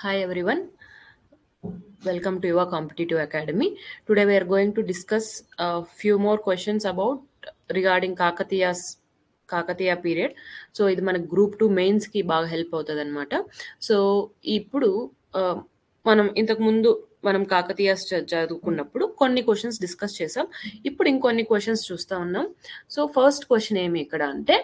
Hi everyone, welcome to your competitive academy. Today we are going to discuss a few more questions about regarding Kakatiya's Kakatiya period so ఇది మన group two mains కి బాగా help అవుతుంది అనమాట so ఇప్పుడు ఆ, మనం ఇంతకు ముందు మనం కాకతీయ చదువుకున్నప్పుడు కొన్ని క్వశ్చన్స్ డిస్కస్ చేసాం ఇప్పుడు ఇంకొన్ని క్వశ్చన్స్ చూస్తా ఉన్నాం సో ఫస్ట్ క్వశ్చన్ ఏమి ఇక్కడ అంటే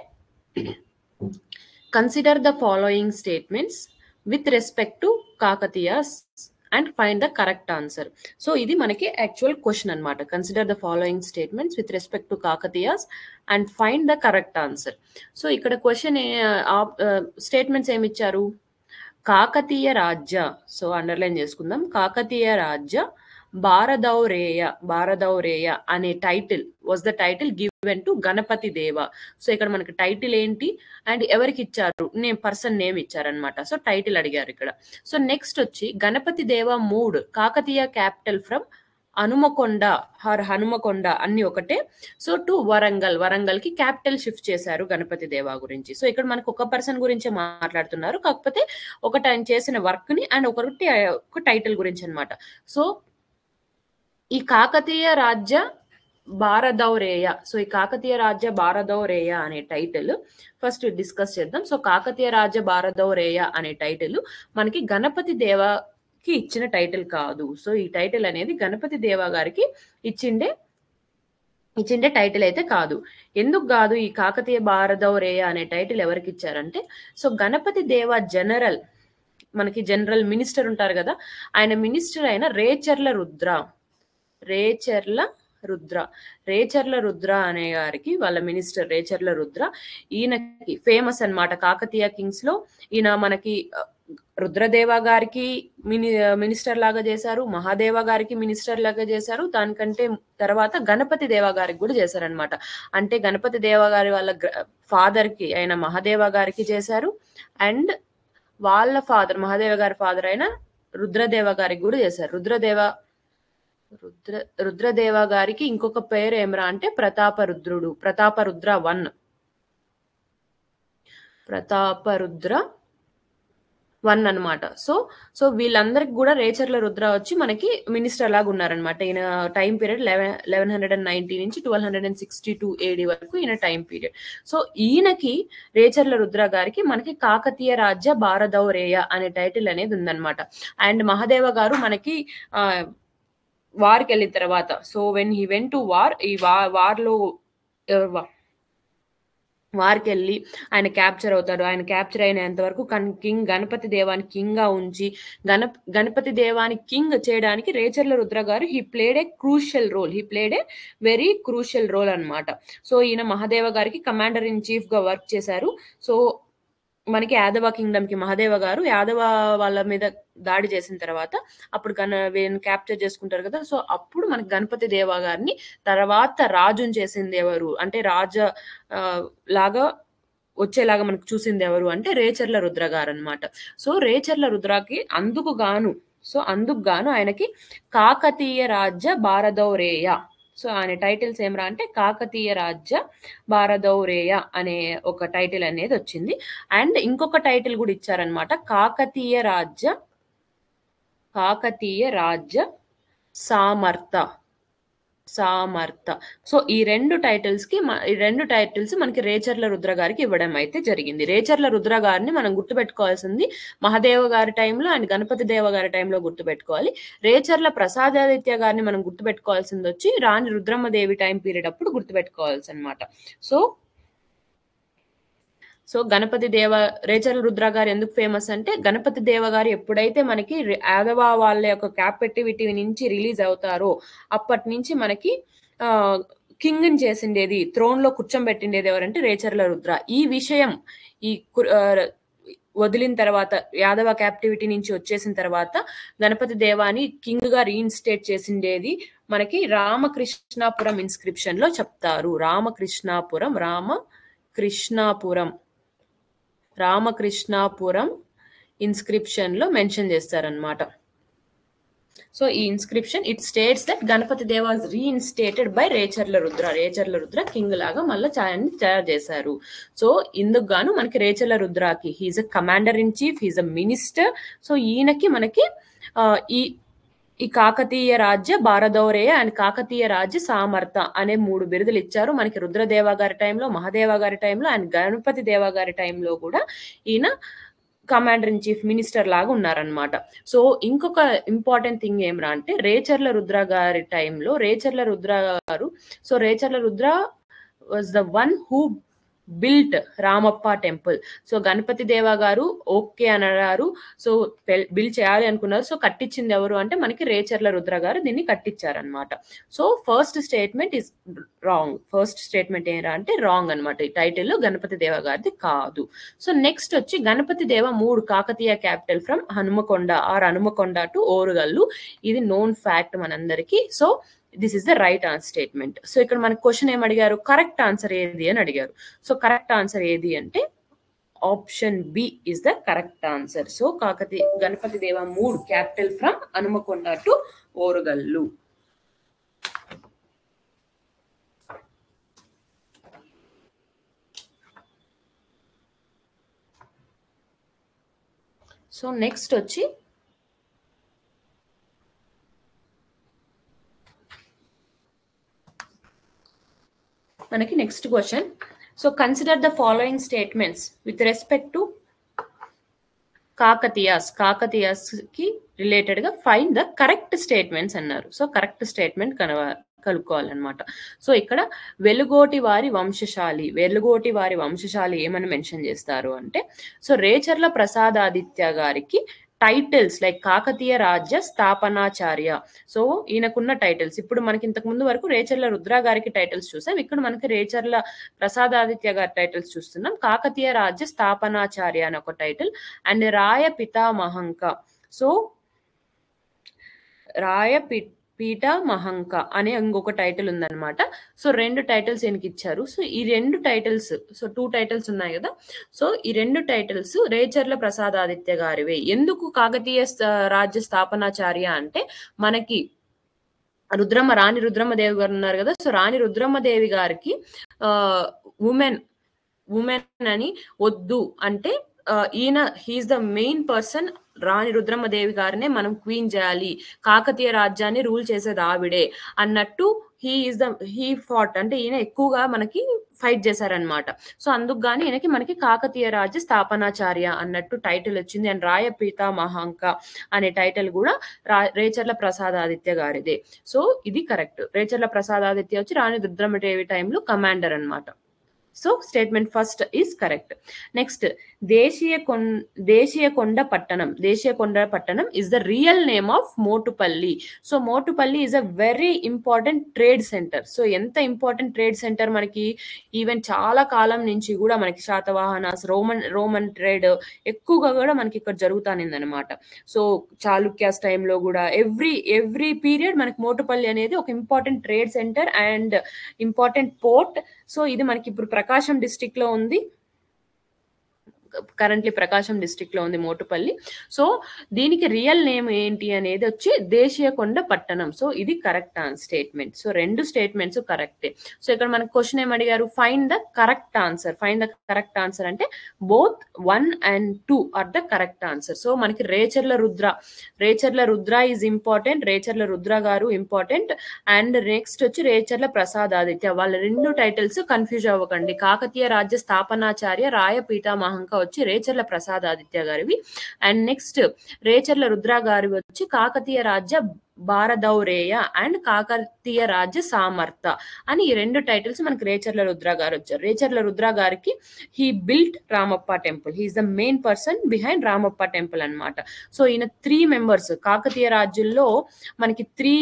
consider the following statements with respect to Kakatiyas and find the correct answer so ఇది మనకి యాక్చువల్ క్వశ్చన్ అన్నమాట consider the following statements with respect to Kakatiyas and find the correct answer so ఇక్కడ question statements ఏమి ఇచ్చారు కాకతీయ రాజ్య సో అండర్లైన్ చేసుకుందాం కాకతీయ రాజ్య భారదౌరేయ భారదౌరేయ అనే title was the title given to Ganapati Deva so ఇక్కడ మనకి టైటిల్ ఏంటి అండ్ ఎవరికి ఇచ్చారు నేమ్ పర్సన్ నేమ్ ఇచ్చారనమాట సో టైటిల్ అడిగారు ఇక్కడ సో నెక్స్ట్ వచ్చి Ganapati Deva moved Kakatiya capital from Hanumakonda హర్ హనుమకొండ అన్ని ఒకటే సో టు వరంగల్ వరంగల్ కి క్యాపిటల్ షిఫ్ట్ చేశారు గణపతి దేవ గురించి సో ఇక్కడ మనకు ఒక పర్సన్ గురించి మాట్లాడుతున్నారు కాకపోతే ఒకటి ఆయన చేసిన వర్క్ ని అండ్ ఒకటి ఒక టైటిల్ గురించి అన్నమాట సో ఈ కాకతీయ రాజ్య భారదౌరేయ సో ఈ కాకతీయ రాజ్య భారదౌరేయ అనే టైటిల్ ఫస్ట్ డిస్కస్ చేద్దాం సో కాకతీయ రాజ్య భారదౌరేయ అనే టైటిల్ మనకి గణపతి దేవకి ఇచ్చిన టైటిల్ కాదు సో ఈ టైటిల్ అనేది గణపతి దేవ గారికి ఇచ్చిండే ఇచ్చిండే టైటిల్ అయితే కాదు ఎందుకు కాదు ఈ కాకతీయ భారదౌరేయ అనే టైటిల్ ఎవరికి ఇచ్చారంటే సో గణపతి దేవ జనరల్ మనకి జనరల్ మినిస్టర్ ఉంటారు కదా ఆయన మినిస్టర్ అయిన రేచర్ల రుద్ర రేచర్ల రుద్ర రేచర్ల రుద్ర అనే గారికి వాళ్ళ మినిస్టర్ రేచర్ల రుద్ర ఈయనకి ఫేమస్ అన్నమాట కాకతీయ కింగ్స్ లో ఈయన మనకి ఆ, రుద్రదేవ గారికి మిని మినిస్టర్ లాగా చేశారు మహాదేవ గారికి మినిస్టర్ లాగా చేశారు దానికంటే తర్వాత గణపతి దేవ గారికి కూడా చేశారనమాట అంటే గణపతి దేవ గారి వాళ్ళ ఫాదర్ కి అయిన మహాదేవ గారికి చేశారు అండ్ వాళ్ళ ఫాదర్ మహాదేవ గారి ఫాదర్ అయిన రుద్రదేవ గారికి కూడా చేశారు రుద్రదేవ రుద్ర రుద్రదేవ గారికి ఇంకొక పేరు ఏమరా అంటే ప్రతాపరుద్రుడు ప్రతాపరుద్ర వన్ ప్రతాపరుద్ర వన్ అన్నమాట సో సో వీళ్ళందరికి కూడా రేచర్ల రుద్ర వచ్చి మనకి మినిస్టర్ లాగా ఉన్నారనమాట ఈయన time period eleven eleven hundred and ninety నుంచి twelve hundred and sixty two AD వరకు ఈయన టైం పీరియడ్ సో ఈయనకి రేచర్ల రుద్ర గారికి మనకి కాకతీయ రాజ్య భారదౌరేయ అనే టైటిల్ అనేది ఉందన్నమాట అండ్ మహాదేవ గారు మనకి ఆ వార్కి వెళ్ళిన తర్వాత so when he went to war ఈ వా వార్లో వార్కి వెళ్ళి ఆయన క్యాప్చర్ అవుతాడు ఆయన క్యాప్చర్ అయినంత వరకు కన్- కింగ్ గణపతి దేవాని కింగ్ గా ఉంచి గణ గణపతి దేవాని కింగ్ చేయడానికి రేచర్ల రుద్ర గారు he played a crucial role he played a very crucial role అన్నమాట సో ఈయన మహాదేవ గారికి కమాండర్ ఇన్ చీఫ్ గా వర్క్ చేశారు సో మనకి యాదవ కింగ్డమ్ కి మహాదేవ గారు యాదవ వాళ్ళ మీద దాడి చేసిన తర్వాత అప్పుడు గణ వీళ్ళని క్యాప్చర్ చేసుకుంటారు కదా సో అప్పుడు మనకి గణపతి దేవ గారిని తర్వాత రాజుని చేసింది ఎవరు అంటే రాజ ఆ, లాగా వచ్చేలాగా మనకు చూసింది ఎవరు అంటే రేచర్ల రుద్ర గారు అనమాట సో రేచర్ల రుద్రకి అందుకు గాను సో అందుకు గాను ఆయనకి కాకతీయ రాజ్య భారదౌరేయ సో ఆయన టైటిల్స్ ఏమరా అంటే కాకతీయ రాజ్య భారదౌరేయ అనే ఒక టైటిల్ అనేది వచ్చింది అండ్ ఇంకొక టైటిల్ కూడా ఇచ్చారనమాట కాకతీయ రాజ్య కాకతీయ రాజ్య సామర్థ సామర్థ సో ఈ రెండు టైటిల్స్ కి మ- ఈ రెండు టైటిల్స్ మనకి రేచర్ల రుద్ర గారికి ఇవ్వడం అయితే జరిగింది రేచర్ల రుద్ర గారిని మనం గుర్తుపెట్టుకోవాల్సింది మహాదేవ గారి టైంలో అండ్ గణపతి దేవ గారి టైంలో గుర్తుపెట్టుకోవాలి రేచర్ల ప్రసాదాదిత్య గారిని మనం గుర్తుపెట్టుకోవాల్సింది వచ్చి రాణి రుద్రమ్మదేవి టైం పీరియడ్ అప్పుడు గుర్తుపెట్టుకోవాల్సి అనమాట సో సో గణపతి దేవ రేచర్ల రుద్ర గారు ఎందుకు ఫేమస్ అంటే గణపతి దేవ గారు ఎప్పుడైతే మనకి రి- యాదవ వాళ్ళ యొక్క క్యాపిటివిటీ నుంచి రిలీజ్ అవుతారో అప్పటి నుంచి మనకి ఆ కింగ్ ని చేసిండేది థ్రోన్ లో కూర్చోబెట్టిండేది ఎవరంటే రేచర్ల రుద్ర ఈ విషయం ఈ కు- ఆ, వదిలిన తర్వాత యాదవ క్యాప్టివిటీ నుంచి వచ్చేసిన తర్వాత గణపతి దేవాని కింగ్ గా రీఇన్స్టేట్ చేసిండేది మనకి రామకృష్ణాపురం ఇన్స్క్రిప్షన్ లో చెప్తారు రామకృష్ణాపురం రామకృష్ణాపురం రామకృష్ణాపురం ఇన్స్క్రిప్షన్ లో మెన్షన్ చేస్తారనమాట సో ఈ inscription it states that Ganapati Dev was reinstated by Recharla Rudra Recharla Rudra king లాగా మళ్ళీ ఛాయాన్ని తయారు చేశారు సో ఇందుకు గాను మనకి రేచర్ల రుద్రాకి he's a commander in chief he's a minister so ఈయనకి మనకి ఆ, ఈ ఈ కాకతీయ రాజ్య భారదౌరేయ అండ్ కాకతీయ రాజ్య సామర్థ అనే మూడు బిరుదులు ఇచ్చారు మనకి రుద్రదేవ గారి టైంలో మహాదేవ గారి టైంలో అండ్ గణపతి దేవ గారి టైంలో కూడా ఈయన కమాండర్ ఇన్ చీఫ్ మినిస్టర్ లాగా ఉన్నారనమాట సో ఇంకొక ఇంపార్టెంట్ థింగ్ ఏమరా అంటే రేచర్ల రుద్ర గారి టైంలో రేచర్ల రుద్ర గారు so Recharla Rudra was the one who built Ramappa temple so Ganapati Deva గారు ఓకే అన్నారు సో బిల్డ్ చేయాలి అనుకున్నారు సో కట్టించింది ఎవరు అంటే మనకి రేచర్ల రుద్ర గారు దీన్ని కట్టించారనమాట so first statement is wrong first statement ఏంటంటే అంటే రాంగ్ అనమాట ఈ టైటిల్ గణపతి దేవ గారిది కాదు సో నెక్స్ట్ వచ్చి Ganapati Deva moved Kakatiya capital from Hanumakonda or Hanumakonda to Orugallu ఇది నోన్ ఫ్యాక్ట్ మనందరికి so this is the right answer statement so ఇక్కడ మనకి క్వశ్చన్ ఏం అడిగారు కరెక్ట్ ఆన్సర్ ఏది అని అడిగారు సో కరెక్ట్ ఆన్సర్ ఏది అంటే option B is the correct answer so కాకతి Ganapati Deva moved capital from Hanumakonda to Orugallu so next వచ్చి మనకి next question so consider the following statements with respect to Kakatiyas Kakatiyas కి రిలేటెడ్ గా ఫైన్ ద కరెక్ట్ స్టేట్మెంట్స్ అన్నారు so correct statement కనవ కనుక్కోవాలన్నమాట so ఇక్కడ వెలుగోటి వారి వంశశాలి వెలుగోటి వారి వంశశాలి ఏమని మెన్షన్ చేస్తారు అంటే సో రేచర్ల ప్రసాదాదిత్య గారికి టైటిల్స్ లైక్ కాకతీయ రాజ్య స్థాపనాచార్య సో ఈయనకున్న టైటిల్స్ ఇప్పుడు మనకి ఇంతకు ముందు వరకు రేచర్ల రుద్ర గారికి టైటిల్స్ చూసాం ఇక్కడ మనకి రేచర్ల ప్రసాదాదిత్య గారి టైటిల్స్ చూస్తున్నాం కాకతీయ రాజ్య స్థాపనాచార్య అని ఒక టైటిల్ అండ్ రాయ పితామహంక సో రాయ పి పీఠ మహంక అనే ఇంకొక టైటిల్ ఉందన్నమాట సో రెండు టైటిల్స్ ఈయనకి ఇచ్చారు సో ఈ రెండు టైటిల్స్ సో టూ టైటిల్స్ ఉన్నాయి కదా సో ఈ రెండు టైటిల్స్ రేచర్ల ప్రసాదాదిత్య గారివే ఎందుకు కాకతీయ స్థ- రాజ్య స్థాపనాచార్య అంటే మనకి రుద్రమ్మ రాణి రుద్రమ్మదేవి గారు ఉన్నారు కదా సో రాణి రుద్రమ్మదేవి గారికి ఆ ఉమెన్ ఉమెన్ అని వద్దు అంటే ఆ, ఈయన he's the main person Rani Rudrammadevi గారినే మనం క్వీన్ చేయాలి కాకతీయ రాజ్యాన్ని రూల్ చేసేది ఆవిడే అన్నట్టు he is the he fought అంటే ఈయన ఎక్కువగా మనకి ఫైట్ చేశారనమాట సో అందుకు గాని ఈయనకి మనకి కాకతీయ రాజ్య స్థాపనాచార్య అన్నట్టు టైటిల్ వచ్చింది అండ్ రాయ పీతా మహాంక అనే టైటిల్ కూడా రా రేచర్ల ప్రసాదాదిత్య గారిదే సో ఇది కరెక్ట్ రేచర్ల ప్రసాదాదిత్య వచ్చి రాణి రుద్రమదేవి టైంలో కమాండర్ అన్నమాట so statement first is correct next Desiya కొం Desiya Konda Pattanam Desiya Konda Pattanam is the real name of Motupalli so Motupalli is a very important trade centre so ఎంత ఇంపార్టెంట్ ట్రేడ్ సెంటర్ మనకి ఈవెన్ చాలా కాలం నుంచి కూడా మనకి శాతవాహనాస్ రోమన్ రోమన్ ట్రేడ్ ఎక్కువగా కూడా మనకి ఇక్కడ జరుగుతానింది అనమాట సో చాళుక్యాస్ టైంలో కూడా ఎవ్రీ ఎవ్రీ పీరియడ్ మనకి మోటుపల్లి అనేది ఒక important trade centre and important port so ఇది మనకి ఇప్పుడు ప్రకాశం డిస్టిక్ లో ఉంది కరెంట్లీ ప్రకాశం డిస్ట్రిక్ట్ లో ఉంది మోటుపల్లి సో దీనికి రియల్ నేమ్ ఏంటి అనేది వచ్చి దేశీయ కొండ పట్టణం సో ఇది కరెక్ట్ స్టేట్మెంట్ సో రెండు స్టేట్మెంట్స్ కరెక్టే సో ఇక్కడ మనకు క్వశ్చన్ ఏం అడిగారు find the correct answer find the correct answer అంటే both one and two are the correct answer so మనకి రేచర్ల రుద్ర రేచర్ల రుద్ర ఈజ్ ఇంపార్టెంట్ రేచర్ల రుద్ర గారు ఇంపార్టెంట్ అండ్ నెక్స్ట్ వచ్చి రేచర్ల ప్రసాద్ ఆదిత్య వాళ్ళ రెండు టైటిల్స్ కన్ఫ్యూజ్ అవ్వకండి కాకతీయ రాజ్య స్థాపనాచార్య రాయ పీఠామహంక వచ్చి రేచర్ల ప్రసాద్ ఆదిత్య గారివి అండ్ నెక్స్ట్ రేచర్ల రుద్ర గారి వచ్చి కాకతీయ రాజ్య భారదౌరేయ అండ్ కాకతీయ రాజ్య సామర్థ అని ఈ రెండు టైటిల్స్ మనకి రేచర్ల రుద్ర గారు వచ్చారు రేచర్ల రుద్ర గారికి he built Ramappa temple he's the main person behind Ramappa temple అన్నమాట సో ఈయన త్రీ మెంబర్స్ కాకతీయ రాజ్యంలో మనకి త్రీ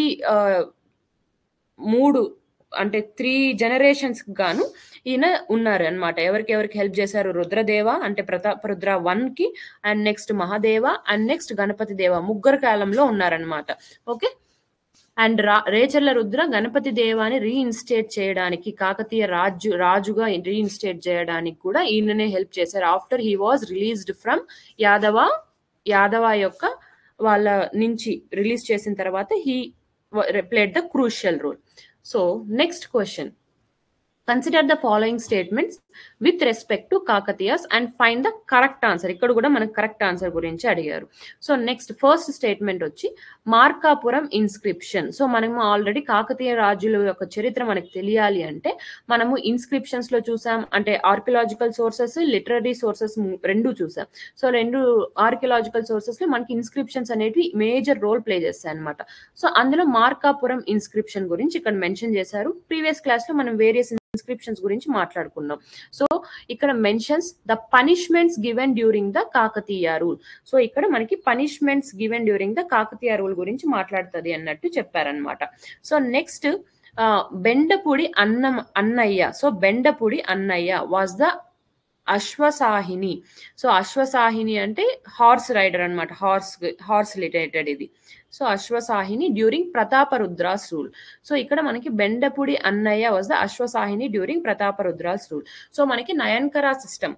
మూడు అంటే త్రీ జనరేషన్స్ గాను ఈయన ఉన్నారు అనమాట ఎవరికి ఎవరికి హెల్ప్ చేశారు రుద్రదేవ అంటే ప్రతాప్ రుద్ర వన్ కి and next Mahadeva and next Ganapati Deva ముగ్గురు కాలంలో ఉన్నారనమాట ఓకే అండ్ రా రేచర్ల రుద్ర గణపతి దేవాని రీఇన్స్టేట్ చేయడానికి కాకతీయ రాజు రాజుగా రీఇన్స్టేట్ చేయడానికి కూడా ఈయననే హెల్ప్ చేశారు after he was released from Yadava Yadava యొక్క వాళ్ళ నుంచి రిలీజ్ చేసిన తర్వాత he played the crucial role so next question consider the following statements with respect to Kakatiyas and find the correct answer ఇక్కడ కూడా మనకు కరెక్ట్ ఆన్సర్ గురించి అడిగారు సో నెక్స్ట్ ఫస్ట్ స్టేట్మెంట్ వచ్చి మార్కాపురం ఇన్స్క్రిప్షన్ సో మనము ఆల్రెడీ కాకతీయ రాజుల యొక్క చరిత్ర మనకు తెలియాలి అంటే మనము ఇన్స్క్రిప్షన్స్ లో చూసాం అంటే ఆర్కియలాజికల్ సోర్సెస్ లిటరరీ సోర్సెస్ రెండు చూసాం సో రెండు ఆర్కియలాజికల్ సోర్సెస్ లో మనకి ఇన్స్క్రిప్షన్స్ అనేవి మేజర్ రోల్ ప్లే చేస్తాయి అనమాట సో అందులో మార్కాపురం ఇన్స్క్రిప్షన్ గురించి ఇక్కడ మెన్షన్ చేశారు ప్రీవియస్ క్లాస్ లో మనం వేరియస్ ఇన్స్క్రిప్షన్స్ గురించి మాట్లాడుకున్నాం సో ఇక్కడ mentions the punishments given during the Kakatiya rule so ఇక్కడ మనకి punishments given during the Kakatiya rule గురించి మాట్లాడుతుంది అన్నట్టు చెప్పారనమాట సో నెక్స్ట్ బెండపూడి అన్నం అన్నయ్య so Bendapudi Annayya was the ashvasahini so ashvasahini అంటే హార్స్ రైడర్ అనమాట హార్స్ హార్స్ రిలేటెడ్ ఇది so ashvasahini during Prataparudra's rule so ఇక్కడ మనకి Bendapudi Annayya was the అశ్వసాహిని during Prataparudra's rule so మనకి నయన్కరా సిస్టమ్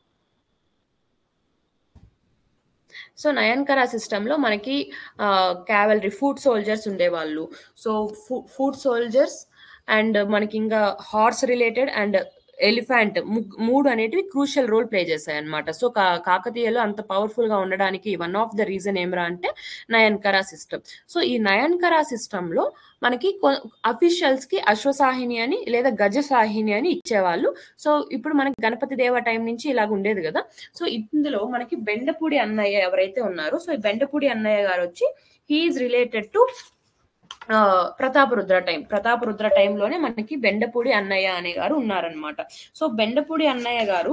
సో నయన్కరా సిస్టంలో మనకి క్యావలరీ ఫుడ్ సోల్జర్స్ ఉండేవాళ్ళు సో ఫుడ్ సోల్జర్స్ అండ్ మనకి ఇంకా హార్స్ రిలేటెడ్ అండ్ ఎలిఫెంట్ మూడు అనేటివి క్రూషియల్ రోల్ ప్లే చేశాయి అనమాట సో కాకతీయలో అంత పవర్ఫుల్ గా ఉండడానికి వన్ ఆఫ్ ద రీజన్ ఏమరా అంటే నయన్కరా సిస్టమ్ సో ఈ నయన్కరా సిస్టమ్ లో మనకి అఫీషియల్స్ కి అశ్వసాహిని అని లేదా గజసాహిని అని ఇచ్చేవాళ్ళు సో ఇప్పుడు మనకి గణపతి దేవ టైం నుంచి ఇలాగ ఉండేది కదా సో ఇందులో మనకి బెండపూడి అన్నయ్య ఎవరైతే ఉన్నారో సో ఈ బెండపూడి అన్నయ్య గారు వచ్చి he's related to Prataparudra time Prataparudra టైంలోనే మనకి బెండపూడి అన్నయ్య అనే గారు ఉన్నారనమాట సో బెండపూడి అన్నయ్య గారు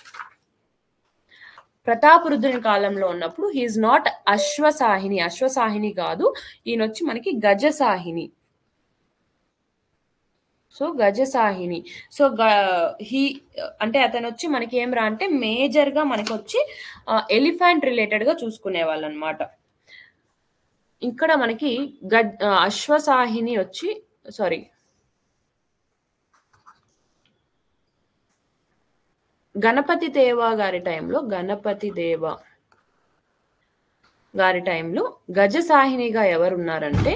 ప్రతాపరుద్రుని కాలంలో ఉన్నప్పుడు హీఈస్ నాట్ అశ్వసాహిని అశ్వసాహిని కాదు ఈయన వచ్చి మనకి gajasahini so gajasahini so he అంటే అతను వచ్చి మనకి ఏం రా అంటే మేజర్ గా మనకి వచ్చి ఎలిఫెంట్ రిలేటెడ్ గా చూసుకునే వాళ్ళు అనమాట ఇక్కడ మనకి గడ్ అశ్వసాహిని వచ్చి సారీ గణపతి దేవ గారి టైంలో గణపతి దేవ గారి టైంలో గజసాహినిగా ఎవరున్నారంటే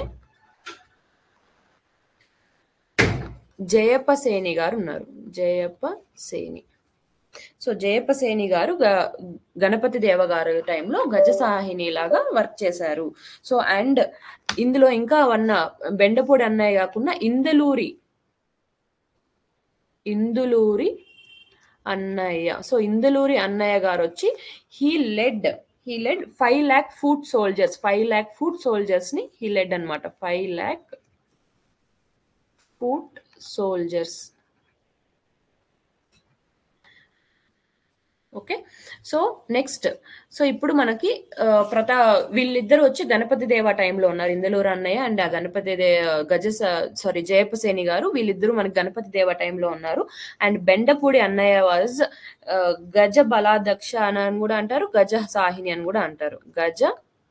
జయప్ప సేని గారు ఉన్నారు జయప్ప సేని సో జయప్ప సేని గారు గణపతి దేవ గారు టైంలో గజసాహిని లాగా వర్క్ చేశారు సో అండ్ ఇందులో ఇంకా వన్న బెండపూడి అన్నయ్య కాకుండా ఇందులూరి ఇందులూరి అన్నయ్య సో ఇందులూరి అన్నయ్య గారు వచ్చి he led he led five lakh foot soldiers five lakh foot soldiers ని హీ లెడ్ అనమాట five lakh foot soldiers okay so next so ఇప్పుడు మనకి ప్రతా వీళ్ళిద్దరు వచ్చి గణపతి దేవ టైంలో ఉన్నారు ఇందలూరు అన్నయ్య అండ్ ఆ గణపతి దే గజ సారీ జయపసేని గారు వీళ్ళిద్దరు మనకి గణపతి దేవ టైంలో ఉన్నారు అండ్ బెండపూడి అన్నయ్య వాజ్ గజ బలాదక్ష అని కూడా అంటారు గజ సాహిని అని కూడా అంటారు గజ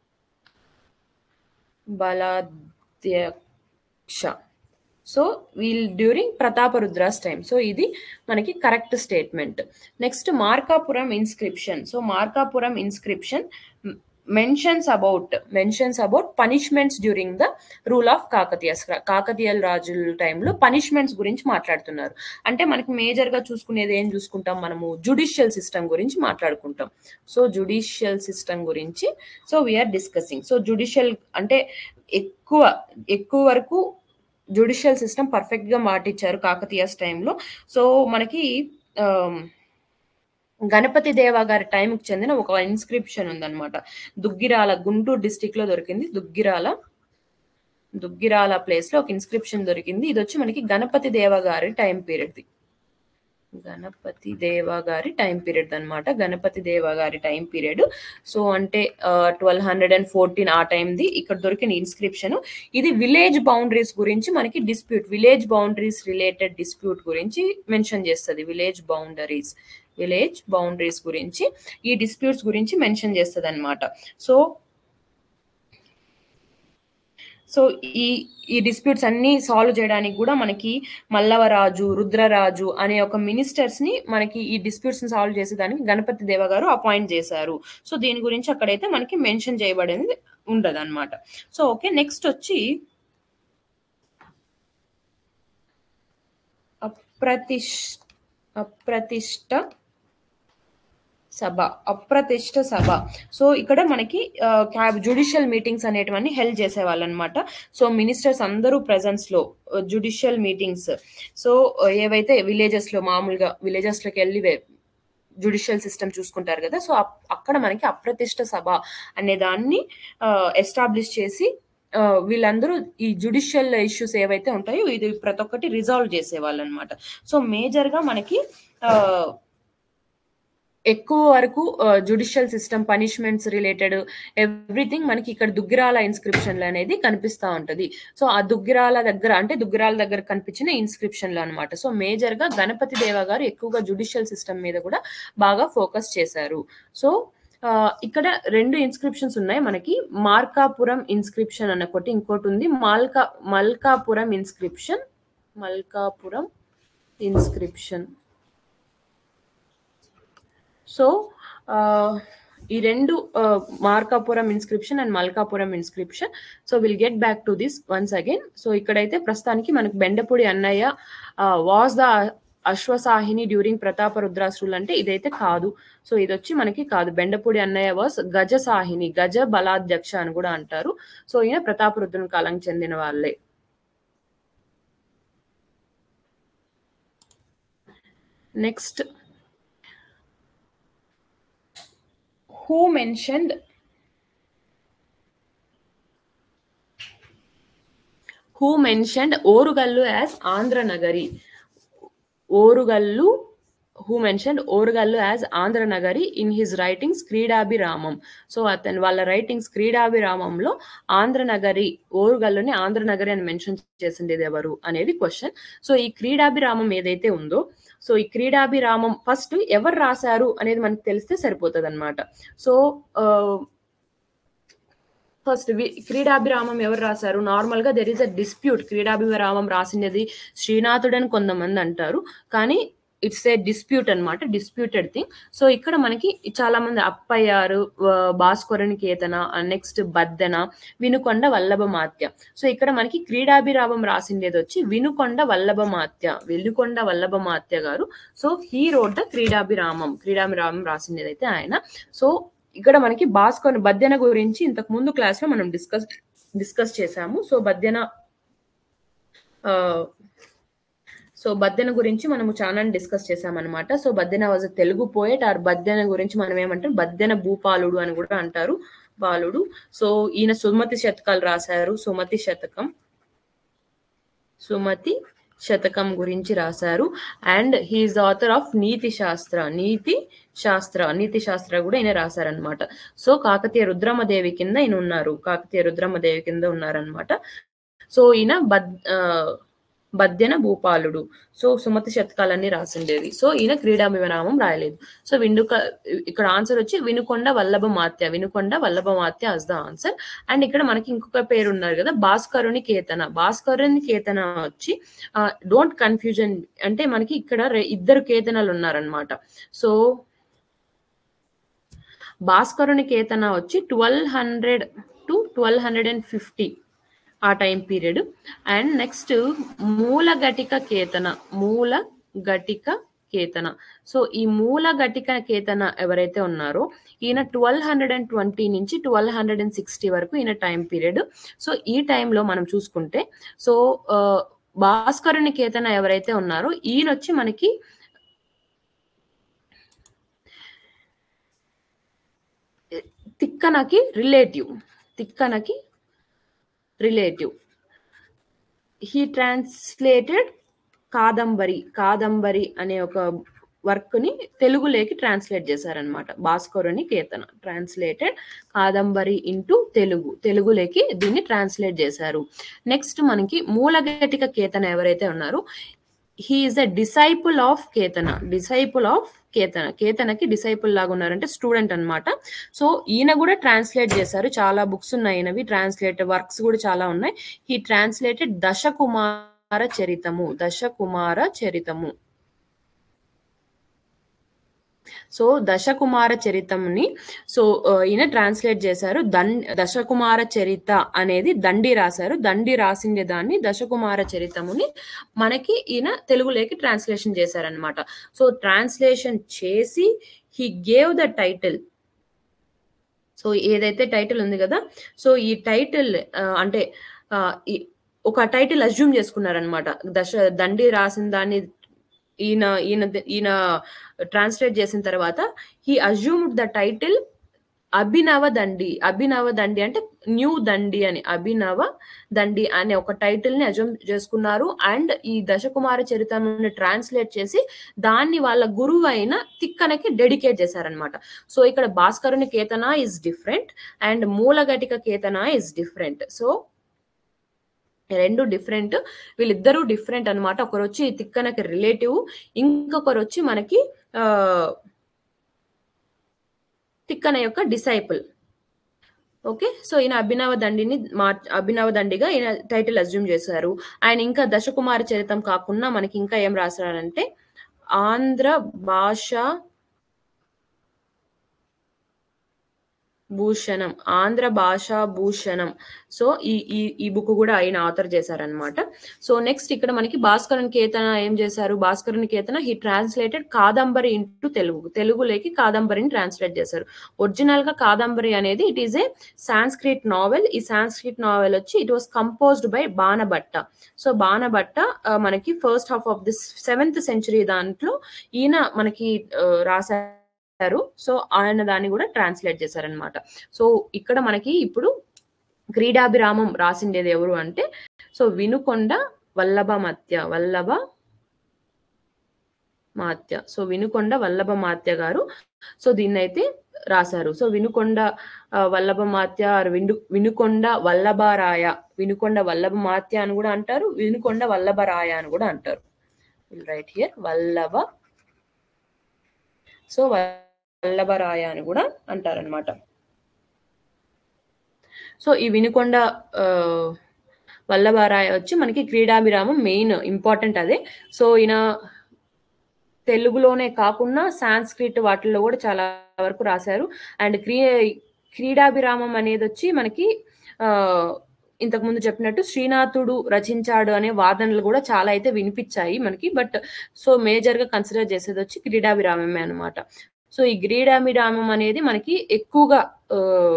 బలాధ్యక్ష so we'll during Prataparudra's time so ఇది మనకి correct statement next Markapuram inscription so Markapuram inscription mentions about mentions about punishments during the rule of Kakatiyas Kakatiya రాజుల టైంలో పనిష్మెంట్స్ గురించి మాట్లాడుతున్నారు అంటే మనకి మేజర్ గా చూసుకునేది ఏం చూసుకుంటాం మనము జుడిషియల్ సిస్టమ్ గురించి మాట్లాడుకుంటాం సో జుడిషియల్ సిస్టమ్ గురించి so we are discussing so judicial అంటే ఎక్కువ ఎక్కువ వరకు జుడిషియల్ సిస్టమ్ పర్ఫెక్ట్ గా మాటిచ్చారు కాకతీయస్ టైంలో సో మనకి గణపతి దేవ గారి టైంకి చెందిన ఒక ఇన్స్క్రిప్షన్ ఉందన్నమాట దుగ్గిరాల గుంటూరు డిస్టిక్ లో దొరికింది దుగ్గిరాల దుగ్గిరాల ప్లేస్ లో ఒక ఇన్స్క్రిప్షన్ దొరికింది ఇది వచ్చి మనకి గణపతి దేవ గారి టైం పీరియడ్ది గణపతి దేవ గారి టైం పీరియడ్ అనమాట గణపతి దేవ గారి టైం పీరియడ్ సో అంటే ట్వెల్వ్ హండ్రెడ్ అండ్ ఫోర్టీన్ ఆ టైంది ఇక్కడ దొరికిన ఇన్స్క్రిప్షన్ ఇది విలేజ్ బౌండరీస్ గురించి మనకి dispute village boundaries related dispute గురించి మెన్షన్ చేస్తుంది విలేజ్ బౌండరీస్ విలేజ్ బౌండరీస్ గురించి ఈ డిస్ప్యూట్స్ గురించి మెన్షన్ చేస్తుంది అనమాట సో సో ఈ ఈ డిస్ప్యూట్స్ అన్ని సాల్వ్ చేయడానికి కూడా మనకి మల్లవరాజు రుద్రరాజు అనే ఒక మినిస్టర్స్ ని మనకి ఈ డిస్ప్యూట్స్ ని సాల్వ్ చేసేదానికి గణపతి దేవ గారు అపాయింట్ చేశారు సో దీని గురించి అక్కడైతే మనకి మెన్షన్ చేయబడింది ఉండదు అనమాట సో ఓకే నెక్స్ట్ వచ్చి అప్రతిష్ అప్రతిష్ట సభ అప్రతిష్ట సభ సో ఇక్కడ మనకి జుడిషియల్ మీటింగ్స్ అనేటివన్నీ హెల్ప్ చేసేవాళ్ళు అనమాట సో మినిస్టర్స్ అందరూ presence లో జుడిషియల్ మీటింగ్స్ సో ఏవైతే విలేజెస్ లో మామూలుగా విలేజెస్ లోకి వెళ్ళి జుడిషియల్ సిస్టమ్ చూసుకుంటారు కదా సో అప్- అక్కడ మనకి అప్రతిష్ట సభ అనే దాన్ని ఎస్టాబ్లిష్ చేసి ఆ, వీళ్ళందరూ ఈ జుడిషియల్ ఇష్యూస్ ఏవైతే ఉంటాయో ఇది ప్రతి ఒక్కటి రిజాల్వ్ చేసేవాళ్ళు అనమాట సో మేజర్ గా మనకి ఆ, ఎక్కువ వరకు judicial system punishments related everything మనకి ఇక్కడ దుగ్గిరాల ఇన్స్క్రిప్షన్లు అనేది కనిపిస్తా ఉంటది సో ఆ దుగ్గిరాల దగ్గర అంటే దుగ్గిరాల దగ్గర కనిపించిన ఇన్స్క్రిప్షన్లు అనమాట సో మేజర్ గా గణపతి దేవ గారు ఎక్కువగా జుడిషియల్ సిస్టమ్ మీద కూడా బాగా ఫోకస్ చేశారు సో ఆ, ఇక్కడ రెండు ఇన్స్క్రిప్షన్స్ ఉన్నాయి మనకి మార్కాపురం ఇన్స్క్రిప్షన్ అన్న ఒకటి ఇంకోటి ఉంది Malka Malkapuram inscription Malkapuram inscription so ఆ, ఈ రెండు ఆ, Markapuram inscription and Malkapuram inscription so will get back to this once again so ఇక్కడైతే ప్రస్తుతానికి మనకు Bendapudi Annayya was the అశ్వసాహిని during Pratapa రుద్రాసురులు అంటే ఇదైతే కాదు సో ఇది వచ్చి మనకి కాదు బెండపూడి అన్నయ్య వాస్ గజ సాహిని గజ బలాధ్యక్ష అని కూడా అంటారు సో ఈయన ప్రతాప రుద్రుని కాలానికి చెందిన వాళ్ళే next who mentioned who mentioned Orugallu as Andhra Nagari Orugallu who mention Orugallu as Andhra Nagari in his writings Kridabhiramam so అతను వాళ్ళ రైటింగ్స్ క్రీడాభిరామంలో ఆంధ్ర నగరి ఓరుగల్లుని ఆంధ్ర నగరి అని మెన్షన్ చేసిండేది ఎవరు అనేది క్వశ్చన్ సో ఈ క్రీడాభిరామం ఏదైతే ఉందో సో ఈ క్రీడాభిరామం ఫస్ట్ ఎవరు రాశారు అనేది మనకు తెలిస్తే సరిపోతుంది అనమాట సో ఫస్ట్ క్రీడాభిరామం ఎవరు రాశారు నార్మల్ గా there is a dispute Kridabhiramam రాసినది శ్రీనాథుడని కొంతమంది అంటారు కానీ ఇట్స్ ఏ డిస్ప్యూట్ అన్నమాట డిస్ప్యూటెడ్ థింగ్ సో ఇక్కడ మనకి చాలా మంది అప్పయ్యారు ఆ, భాస్కరుని కేతన నెక్స్ట్ బద్దెన వినుకొండ వల్లభమాత్య సో ఇక్కడ మనకి క్రీడాభిరామం రాసిండేది వచ్చి వినుకొండ వల్లభమాత్య వినుకొండ వల్లభమాత్య గారు so he wrote the Kridabhiramam Kridabhiramam రాసిండేది అయితే ఆయన సో ఇక్కడ మనకి భాస్కర్ బద్దెన గురించి ఇంతకు ముందు క్లాస్ లో మనం డిస్కస్ డిస్కస్ చేసాము సో బద్దెన ఆ, సో బద్దెన గురించి మనము చాలా డిస్కస్ చేసామన్నమాట so Baddena was Telugu poet or Baddena గురించి మనం ఏమంటాం బద్దెన భూపాలుడు అని కూడా అంటారు బాలుడు సో ఈయన సుమతి శతకాలు రాశారు సుమతి శతకం సుమతి శతకం గురించి రాశారు అండ్ హీఈస్ ఆథర్ ఆఫ్ నీతి శాస్త్ర నీతి శాస్త్ర నీతి శాస్త్ర కూడా ఈయన రాశారనమాట సో కాకతీయ రుద్రమదేవి కింద ఈయన ఉన్నారు కాకతీయ రుద్రమదేవి కింద ఉన్నారనమాట సో ఈయన బద్ ఆ, బద్దెన భూపాలుడు సో సుమతి శతకాలన్నీ రాసిండేది సో ఈయన క్రీడాభిరామం రాయలేదు సో వినుక ఇక్కడ ఆన్సర్ వచ్చి Vinukonda Vallabhamatya Vinukonda Vallabhamatya as the answer and ఇక్కడ మనకి ఇంకొక పేరు ఉన్నారు కదా భాస్కరుని కేతన భాస్కరుని కేతన వచ్చి డోంట్ కన్ఫ్యూజన్ అంటే మనకి ఇక్కడ రె- ఇద్దరు కేతనలు ఉన్నారనమాట సో భాస్కరుని కేతన వచ్చి twelve hundred to twelve hundred and fifty ఆ time period and next Mula Ghatika కేతన మూల ఘటిక కేతన సో ఈ మూల ఘటిక కేతన ఎవరైతే ఉన్నారో ఈయన ట్వెల్వ్ హండ్రెడ్ అండ్ ట్వంటీ నుంచి ట్వెల్వ్ హండ్రెడ్ అండ్ సిక్స్టీ వరకు ఈయన టైం పీరియడ్ సో ఈ టైంలో మనం చూసుకుంటే సో ఆ, భాస్కరుని కేతన ఎవరైతే ఉన్నారో ఈయన వచ్చి మనకి తిక్కనకి రిలేటివ్ తిక్కనకి relative he translated Kadambari Kadambari అనే ఒక వర్క్ ని తెలుగులోకి ట్రాన్స్లేట్ చేశారనమాట భాస్కరుని కేతన ట్రాన్స్లేటెడ్ కాదంబరి ఇంటూ తెలుగు తెలుగులోకి దీన్ని ట్రాన్స్లేట్ చేశారు నెక్స్ట్ మనకి మూలఘటిక కేతన ఎవరైతే ఉన్నారో he is a disciple of Ketana disciple of Ketana కేతనకి డిసైపుల్ లాగా ఉన్నారంటే స్టూడెంట్ అన్నమాట సో ఈయన కూడా ట్రాన్స్లేట్ చేశారు చాలా బుక్స్ ఉన్నాయి ఈయనవి ట్రాన్స్లేట్ వర్క్స్ కూడా చాలా ఉన్నాయి హీ ట్రాన్స్లేటెడ్ దశకుమార చరితము దశకుమార చరితము సో దశకుమార చరితంని సో ఆ, ఈయన ట్రాన్స్లేట్ చేశారు దన్ దశకుమార చరిత అనేది దండి రాశారు దండి రాసిండే దాన్ని దశకుమార చరితముని మనకి ఈయన తెలుగులోకి ట్రాన్స్లేషన్ చేశారనమాట సో ట్రాన్స్లేషన్ చేసి he gave the title so ఏదైతే టైటిల్ ఉంది కదా సో ఈ టైటిల్ అంటే ఆ, ఈ- ఒక టైటిల్ అజ్యూమ్ చేసుకున్నారనమాట దశ దండి రాసిన దాన్ని ఈయన ఈయన ఈయన ట్రాన్స్లేట్ చేసిన తర్వాత హీ అజ్యూమ్డ్ ద టైటిల్ అభినవ దండి అభినవ దండి అంటే న్యూ దండి అని అభినవ దండి అనే ఒక టైటిల్ ని అజ్యూమ్ చేసుకున్నారు అండ్ ఈ దశకుమార చరిత్రను ట్రాన్స్లేట్ చేసి దాన్ని వాళ్ళ గురువు అయిన తిక్కనకి డెడికేట్ చేశారనమాట సో ఇక్కడ Bhaskaruni Ketana is different and Mulaghatika Ketana is different so రెండు డిఫరెంట్ వీళ్ళిద్దరూ డిఫరెంట్ అన్నమాట ఒకరు వచ్చి తిక్కనకి రిలేటివ్ ఇంకొకరు వచ్చి మనకి ఆ తిక్కన యొక్క డిసైపుల్ ఓకే సో ఈయన అభినవ దండిని మా అభినవ దండిగా ఈయన టైటిల్ అజ్యూమ్ చేశారు ఆయన ఇంకా దశకుమార చరితం కాకుండా మనకి ఇంకా ఏం రాశారంటే ఆంధ్ర భాష భూషణం ఆంధ్ర భాషా భూషణం సో ఈ ఈ ఈ బుక్ కూడా ఆయన ఆథర్ చేశారనమాట సో నెక్స్ట్ ఇక్కడ మనకి భాస్కరుని కేతన ఏం చేశారు Bhaskaruni Ketana he translated Kadambari into Telugu తెలుగులోకి కాదంబరిని ట్రాన్స్లేట్ చేశారు ఒరిజినల్ గా కాదంబరి అనేది it is a Sanskrit novel ఈ సాంస్క్రిట్ నావెల్ వచ్చి it was composed by Banabhatta so Banabhatta ఆ, మనకి first half of this seventh century దాంట్లో ఈయన మనకి ఆ, రాశారు సో ఆయన దాన్ని కూడా ట్రాన్స్లేట్ చేశారనమాట సో ఇక్కడ మనకి ఇప్పుడు క్రీడాభిరామం రాసిండేది ఎవరు అంటే సో వినుకొండ వల్లభ మత్య వల్లభ మాత్య సో వినుకొండ వల్లభ మాత్య గారు సో దీన్ని అయితే రాశారు సో వినుకొండ ఆ, వల్లభ మాత్య or విను వినుకొండ వల్లభరాయ వినుకొండ వల్లభ మాత్య అని కూడా అంటారు వినుకొండ వల్లభరాయ అని కూడా అంటారు right here Vallabha so Vallabharaya అని కూడా అంటారనమాట సో ఈ వినుకొండ ఆ, వల్లభరాయ వచ్చి మనకి క్రీడాభిరామం మెయిన్ ఇంపార్టెంట్ అదే సో ఈయన తెలుగులోనే కాకుండా సాంస్క్రిట్ వాటిల్లో కూడా చాలా వరకు రాశారు అండ్ క్రీ క్రీడాభిరామం అనేది వచ్చి మనకి ఆ ఇంతకు ముందు చెప్పినట్టు శ్రీనాథుడు రచించాడు అనే వాదనలు కూడా చాలా అయితే వినిపించాయి మనకి బట్ సో మేజర్ గా కన్సిడర్ చేసేది వచ్చి క్రీడాభిరామమే అన్నమాట సో ఈ క్రీడాభిరామం అనేది మనకి ఎక్కువగా ఆ,